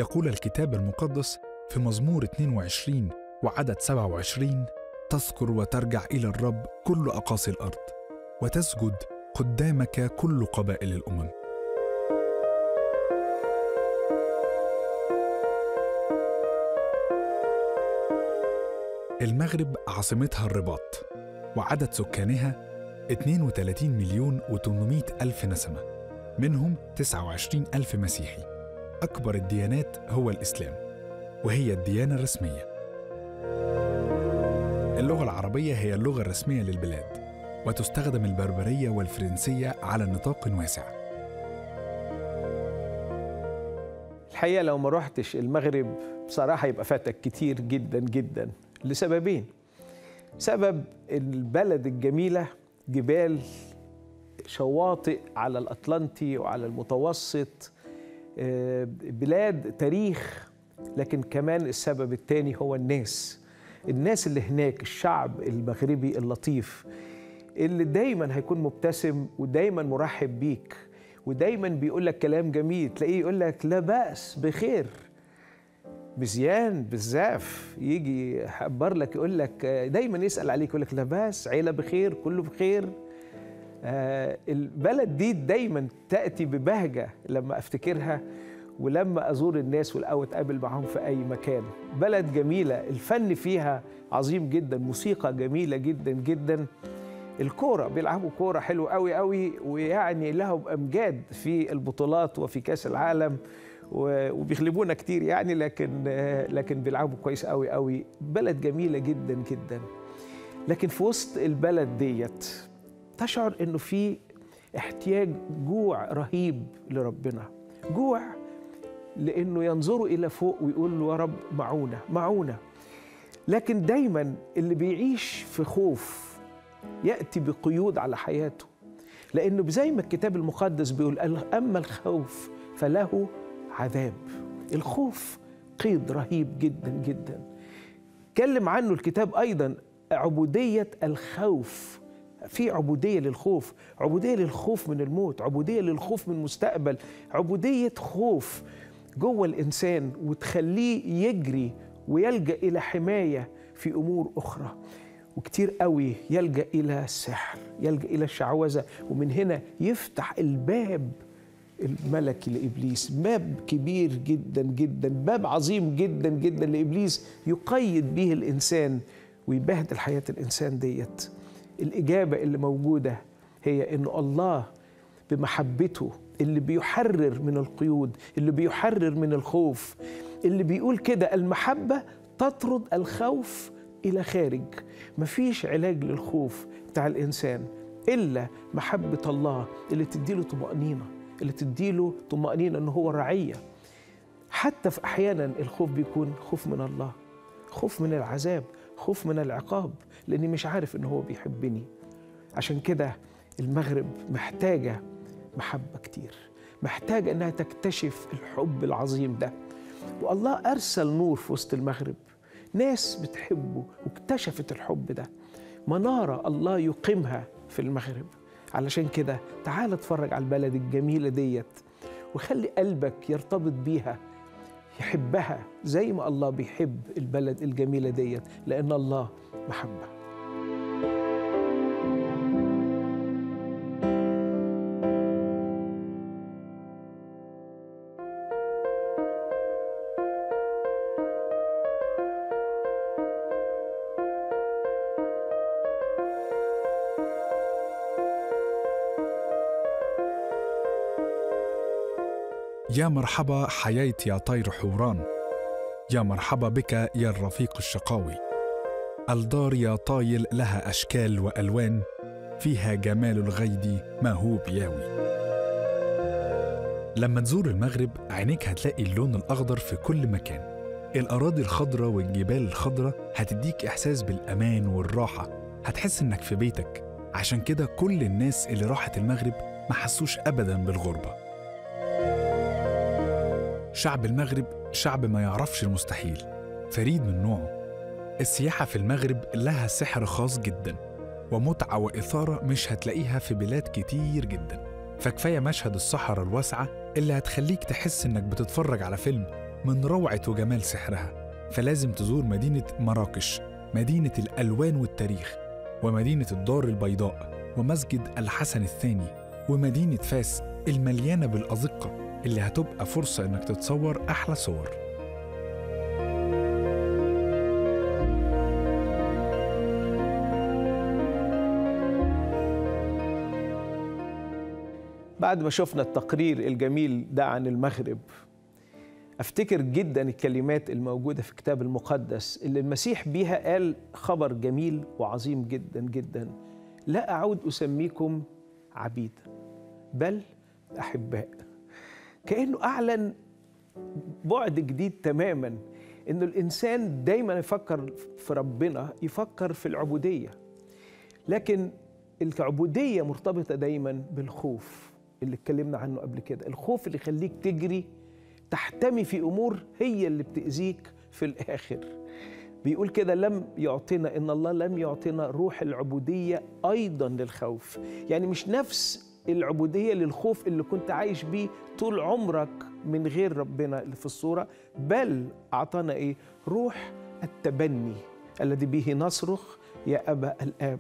يقول الكتاب المقدس في مزمور 22 وعدد 27 تذكر وترجع إلى الرب كل أقاصي الأرض وتسجد قدامك كل قبائل الأمم المغرب عاصمتها الرباط وعدد سكانها 32 مليون و800 ألف نسمة منهم 29 ألف مسيحي أكبر الديانات هو الإسلام وهي الديانة الرسمية اللغة العربية هي اللغة الرسمية للبلاد وتستخدم البربرية والفرنسية على نطاق واسع الحقيقه لو ما روحتش المغرب بصراحه يبقى فاتك كتير جدا جدا لسببين سبب البلد الجميله جبال شواطئ على الاطلنطي وعلى المتوسط آه، بلاد تاريخ لكن كمان السبب الثاني هو الناس الناس اللي هناك الشعب المغربي اللطيف اللي دايما هيكون مبتسم ودايما مرحب بيك ودايما بيقول لك كلام جميل تلاقيه يقول لك لا بأس بخير مزيان بزاف يجي يحبر لك يقول لك دايما يسأل عليك يقول لك لا بأس عيلة بخير كله بخير آه، البلد دي دايما تأتي ببهجة لما أفتكرها ولما أزور الناس أو أتقابل معهم في أي مكان بلد جميلة الفن فيها عظيم جدا موسيقى جميلة جدا جدا الكورة بيلعبوا كورة حلو قوي قوي ويعني لهم أمجاد في البطولات وفي كأس العالم و- وبيغلبونا كتير يعني لكن آه، لكن بيلعبوا كويس قوي قوي بلد جميلة جدا جدا لكن في وسط البلد ديت تشعر انه في احتياج جوع رهيب لربنا جوع لانه ينظروا الى فوق ويقول له يا رب معونه معونه لكن دايما اللي بيعيش في خوف ياتي بقيود على حياته لانه زي ما الكتاب المقدس بيقول اما الخوف فله عذاب الخوف قيد رهيب جدا جدا اتكلم عنه الكتاب ايضا عبوديه الخوف في عبوديه للخوف عبوديه للخوف من الموت عبوديه للخوف من المستقبل عبوديه خوف جوه الانسان وتخليه يجري ويلجا الى حمايه في امور اخرى وكتير قوي يلجا الى السحر يلجا الى الشعوذه ومن هنا يفتح الباب الملكي لابليس باب كبير جدا جدا باب عظيم جدا جدا لابليس يقيد به الانسان ويبهدل حياه الانسان ديت الاجابه اللي موجوده هي انه الله بمحبته اللي بيحرر من القيود اللي بيحرر من الخوف اللي بيقول كده المحبه تطرد الخوف الى خارج مفيش علاج للخوف بتاع الانسان الا محبه الله اللي تديله طمانينه اللي تديله طمانينه ان هو رعيه حتى في احيانا الخوف بيكون خوف من الله خوف من العذاب خوف من العقاب لاني مش عارف ان هو بيحبني عشان كده المغرب محتاجه محبه كتير محتاجه انها تكتشف الحب العظيم ده والله ارسل نور في وسط المغرب ناس بتحبه واكتشفت الحب ده مناره الله يقيمها في المغرب علشان كده تعال اتفرج على البلد الجميله ديت وخلي قلبك يرتبط بيها يحبها زي ما الله بيحب البلد الجميله ديت لان الله محبه يا مرحبا حييت يا طير حوران يا مرحبا بك يا الرفيق الشقاوي الدار يا طايل لها أشكال وألوان فيها جمال الغيد ما هو بياوي لما تزور المغرب عينيك هتلاقي اللون الأخضر في كل مكان الأراضي الخضراء والجبال الخضراء هتديك إحساس بالأمان والراحة هتحس إنك في بيتك عشان كده كل الناس اللي راحت المغرب ما حسوش أبدا بالغربة شعب المغرب شعب ما يعرفش المستحيل فريد من نوعه السياحة في المغرب لها سحر خاص جدا ومتعة وإثارة مش هتلاقيها في بلاد كتير جدا فكفاية مشهد الصحراء الواسعة اللي هتخليك تحس إنك بتتفرج على فيلم من روعة وجمال سحرها فلازم تزور مدينة مراكش مدينة الألوان والتاريخ ومدينة الدار البيضاء ومسجد الحسن الثاني ومدينة فاس المليانة بالأزقة اللي هتبقى فرصة إنك تتصور أحلى صور بعد ما شفنا التقرير الجميل ده عن المغرب افتكر جدا الكلمات الموجوده في الكتاب المقدس اللي المسيح بيها قال خبر جميل وعظيم جدا جدا لا اعود اسميكم عبيدا بل احباء كانه اعلن بعد جديد تماما انه الانسان دايما يفكر في ربنا يفكر في العبوديه لكن العبوديه مرتبطه دايما بالخوف اللي اتكلمنا عنه قبل كده الخوف اللي يخليك تجري تحتمي في امور هي اللي بتاذيك في الاخر بيقول كده لم يعطينا ان الله لم يعطينا روح العبوديه ايضا للخوف يعني مش نفس العبوديه للخوف اللي كنت عايش بيه طول عمرك من غير ربنا اللي في الصوره بل اعطانا ايه روح التبني الذي به نصرخ يا ابا الاب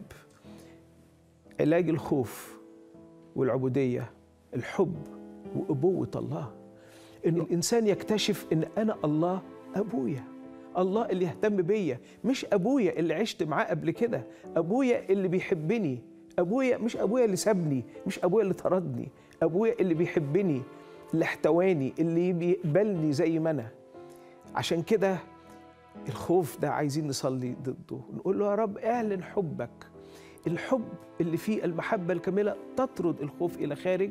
علاج الخوف والعبوديه الحب وابوه الله ان الانسان يكتشف ان انا الله ابويا الله اللي يهتم بيا مش ابويا اللي عشت معاه قبل كده ابويا اللي بيحبني ابويا مش ابويا اللي سابني مش ابويا اللي طردني ابويا اللي بيحبني اللي احتواني اللي بيقبلني زي ما انا عشان كده الخوف ده عايزين نصلي ضده نقول له يا رب اعلن حبك الحب اللي فيه المحبة الكاملة تطرد الخوف إلى خارج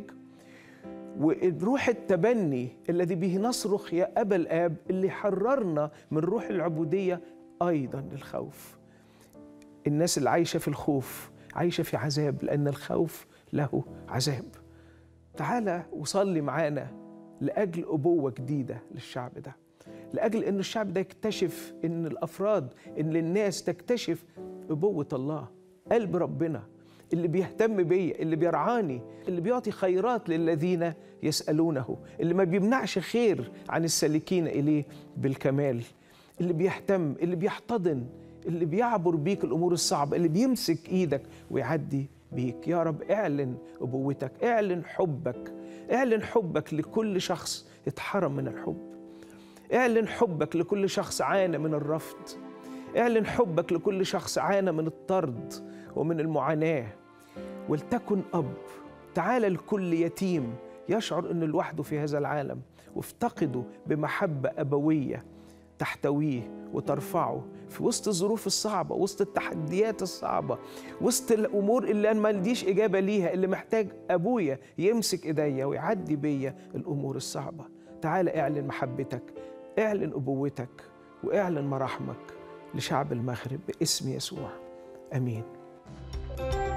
وروح التبني الذي به نصرخ يا أبا الآب اللي حررنا من روح العبودية أيضا للخوف الناس اللي عايشة في الخوف عايشة في عذاب لأن الخوف له عذاب تعالى وصلي معانا لأجل أبوة جديدة للشعب ده لأجل أن الشعب ده يكتشف أن الأفراد أن الناس تكتشف أبوة الله قلب ربنا اللي بيهتم بيا اللي بيرعاني اللي بيعطي خيرات للذين يسألونه اللي ما بيمنعش خير عن السالكين إليه بالكمال اللي بيهتم اللي بيحتضن اللي بيعبر بيك الأمور الصعبة اللي بيمسك إيدك ويعدي بيك يا رب اعلن أبوتك اعلن حبك اعلن حبك لكل شخص اتحرم من الحب اعلن حبك لكل شخص عانى من الرفض اعلن حبك لكل شخص عانى من الطرد ومن المعاناه ولتكن اب تعال لكل يتيم يشعر انه لوحده في هذا العالم وافتقده بمحبه ابويه تحتويه وترفعه في وسط الظروف الصعبة وسط التحديات الصعبة وسط الأمور اللي أنا ما عنديش إجابة ليها اللي محتاج أبويا يمسك إيديا ويعدي بيا الأمور الصعبة تعال اعلن محبتك اعلن أبوتك واعلن مراحمك لشعب المغرب باسم يسوع امين